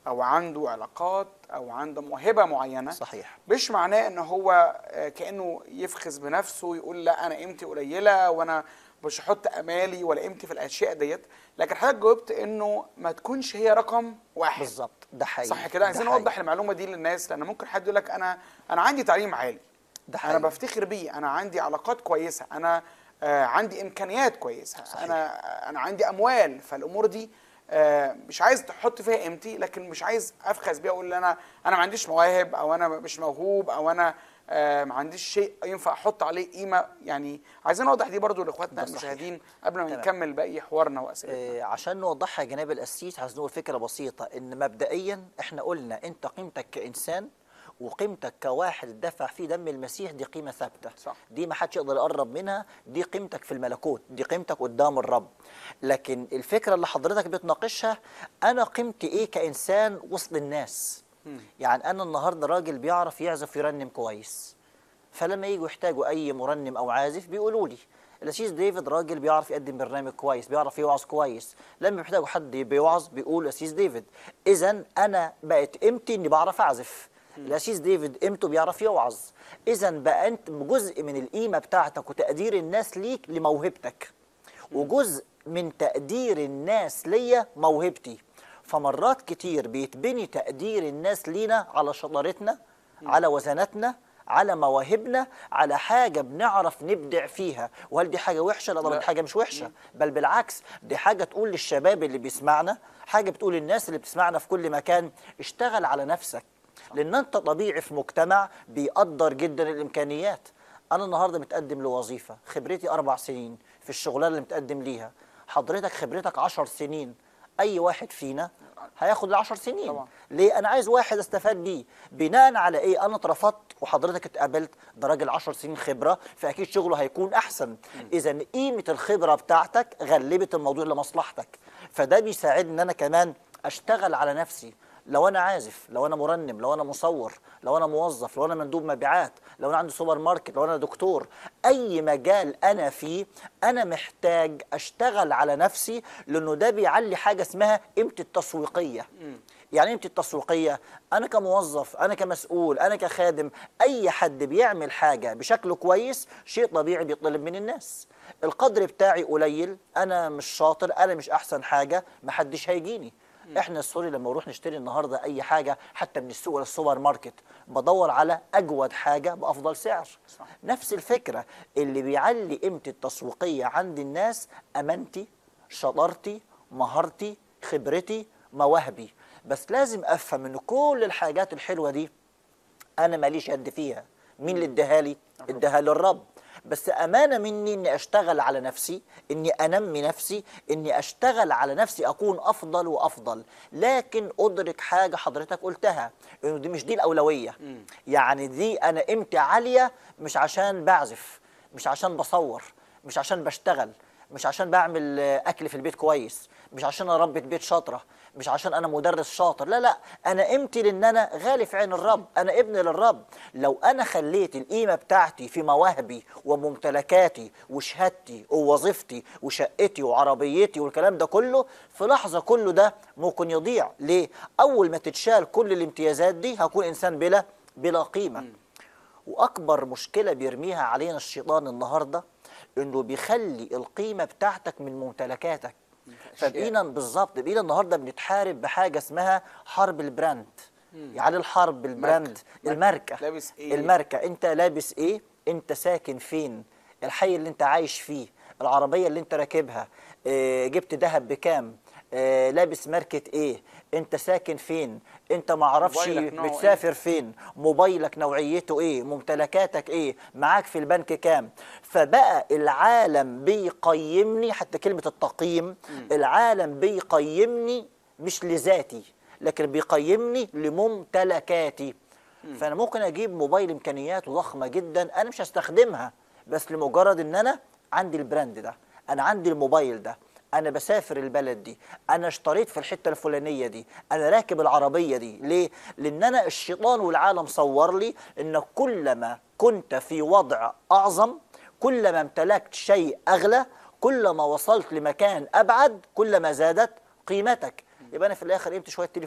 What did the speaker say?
او عنده علاقات او عنده موهبه معينه صحيح مش معناه ان هو آه، كانه يفخز بنفسه ويقول لا انا قيمتي قليله وانا مش هحط امالي ولا قيمتي في الاشياء ديت لكن حضرتك جاوبت انه ما تكونش هي رقم واحد بالظبط ده حقيقي صح كده ده عايزين حقيقي. نوضح المعلومه دي للناس لان ممكن حد يقول لك انا انا عندي تعليم عالي ده انا حقيقي. بفتخر بيه انا عندي علاقات كويسه انا آه عندي امكانيات كويسه صحيح. انا انا عندي اموال فالامور دي آه مش عايز تحط فيها قيمتي لكن مش عايز افخز بيها اقول انا انا ما عنديش مواهب او انا مش موهوب او انا آه ما عنديش شيء ينفع احط عليه قيمه يعني عايزين نوضح دي برضو لاخواتنا ده صحيح. المشاهدين قبل ما تمام. نكمل باقي حوارنا واسئلتنا آه، عشان نوضحها يا جناب القسيس عايز نقول فكره بسيطه ان مبدئيا احنا قلنا انت قيمتك كانسان وقيمتك كواحد دفع فيه دم المسيح دي قيمه ثابته صح. دي ما حدش يقدر يقرب منها دي قيمتك في الملكوت دي قيمتك قدام الرب لكن الفكره اللي حضرتك بتناقشها انا قيمتي ايه كانسان وسط الناس يعني انا النهارده راجل بيعرف يعزف ويرنم كويس فلما يجوا يحتاجوا اي مرنم او عازف بيقولوا لي الاسيس ديفيد راجل بيعرف يقدم برنامج كويس بيعرف يوعظ كويس لما بيحتاجوا حد بيوعظ بيقول الاسيس ديفيد اذا انا بقت قيمتي اني بعرف اعزف الاسيس ديفيد قيمته بيعرف يوعظ اذا بقى انت جزء من القيمه بتاعتك وتقدير الناس ليك لموهبتك وجزء من تقدير الناس ليا موهبتي فمرات كتير بيتبني تقدير الناس لينا على شطارتنا على وزناتنا على مواهبنا على حاجة بنعرف نبدع فيها وهل دي حاجة وحشة؟ لا طبعا لا. دي حاجة مش وحشة بل بالعكس دي حاجة تقول للشباب اللي بيسمعنا حاجة بتقول للناس اللي بتسمعنا في كل مكان اشتغل على نفسك لأن أنت طبيعي في مجتمع بيقدر جدا الإمكانيات أنا النهاردة متقدم لوظيفة خبرتي أربع سنين في الشغلانة اللي متقدم ليها حضرتك خبرتك عشر سنين أي واحد فينا هياخد العشر سنين طبعا. ليه انا عايز واحد استفاد بيه بناء على ايه انا اترفضت وحضرتك اتقبلت ده راجل 10 سنين خبره فاكيد شغله هيكون احسن اذا قيمه الخبره بتاعتك غلبت الموضوع لمصلحتك فده بيساعدني ان انا كمان اشتغل على نفسي لو انا عازف لو انا مرنم لو انا مصور لو انا موظف لو انا مندوب مبيعات لو انا عندي سوبر ماركت لو انا دكتور اي مجال انا فيه انا محتاج اشتغل على نفسي لانه ده بيعلي حاجه اسمها قيمه التسويقيه يعني قيمه التسويقيه انا كموظف انا كمسؤول انا كخادم اي حد بيعمل حاجه بشكل كويس شيء طبيعي بيطلب من الناس القدر بتاعي قليل انا مش شاطر انا مش احسن حاجه محدش هيجيني احنا السوري لما نروح نشتري النهارده اي حاجه حتى من السوق ولا السوبر ماركت بدور على اجود حاجه بافضل سعر صح. نفس الفكره اللي بيعلي قيمه التسويقيه عند الناس امانتي شطارتي مهارتي خبرتي مواهبي بس لازم افهم ان كل الحاجات الحلوه دي انا ماليش يد فيها مين اللي اداها لي اداها للرب بس امانه مني اني اشتغل على نفسي اني انمي نفسي اني اشتغل على نفسي اكون افضل وافضل لكن ادرك حاجه حضرتك قلتها انه دي مش دي الاولويه يعني دي انا قيمتي عاليه مش عشان بعزف مش عشان بصور مش عشان بشتغل مش عشان بعمل آه، اكل في البيت كويس مش عشان اربي بيت شاطره مش عشان انا مدرس شاطر لا لا انا قيمتي لان انا غالي في عين الرب انا ابن للرب لو انا خليت القيمه بتاعتي في مواهبي وممتلكاتي وشهادتي ووظيفتي وشقتي وعربيتي والكلام ده كله في لحظه كله ده ممكن يضيع ليه اول ما تتشال كل الامتيازات دي هكون انسان بلا بلا قيمه واكبر مشكله بيرميها علينا الشيطان النهارده انه بيخلي القيمه بتاعتك من ممتلكاتك فبقينا بالظبط بقينا النهارده بنتحارب بحاجه اسمها حرب البراند يعني الحرب البراند ماركة. الماركه لابس إيه؟ الماركه انت لابس ايه انت ساكن فين الحي اللي انت عايش فيه العربيه اللي انت راكبها اه جبت ذهب بكام اه لابس ماركه ايه انت ساكن فين انت معرفش موبايلك نوعه إيه؟ بتسافر فين موبايلك نوعيته ايه ممتلكاتك ايه معاك في البنك كام فبقى العالم بيقيمني حتى كلمة التقييم العالم بيقيمني مش لذاتي لكن بيقيمني لممتلكاتي فانا ممكن اجيب موبايل امكانياته ضخمه جدا انا مش هستخدمها بس لمجرد ان انا عندي البراند ده انا عندي الموبايل ده انا بسافر البلد دي انا اشتريت في الحته الفلانيه دي انا راكب العربيه دي ليه لان انا الشيطان والعالم صور لي ان كلما كنت في وضع اعظم كلما امتلكت شيء اغلى كلما وصلت لمكان ابعد كلما زادت قيمتك يبقى انا في الاخر قيمتي شويه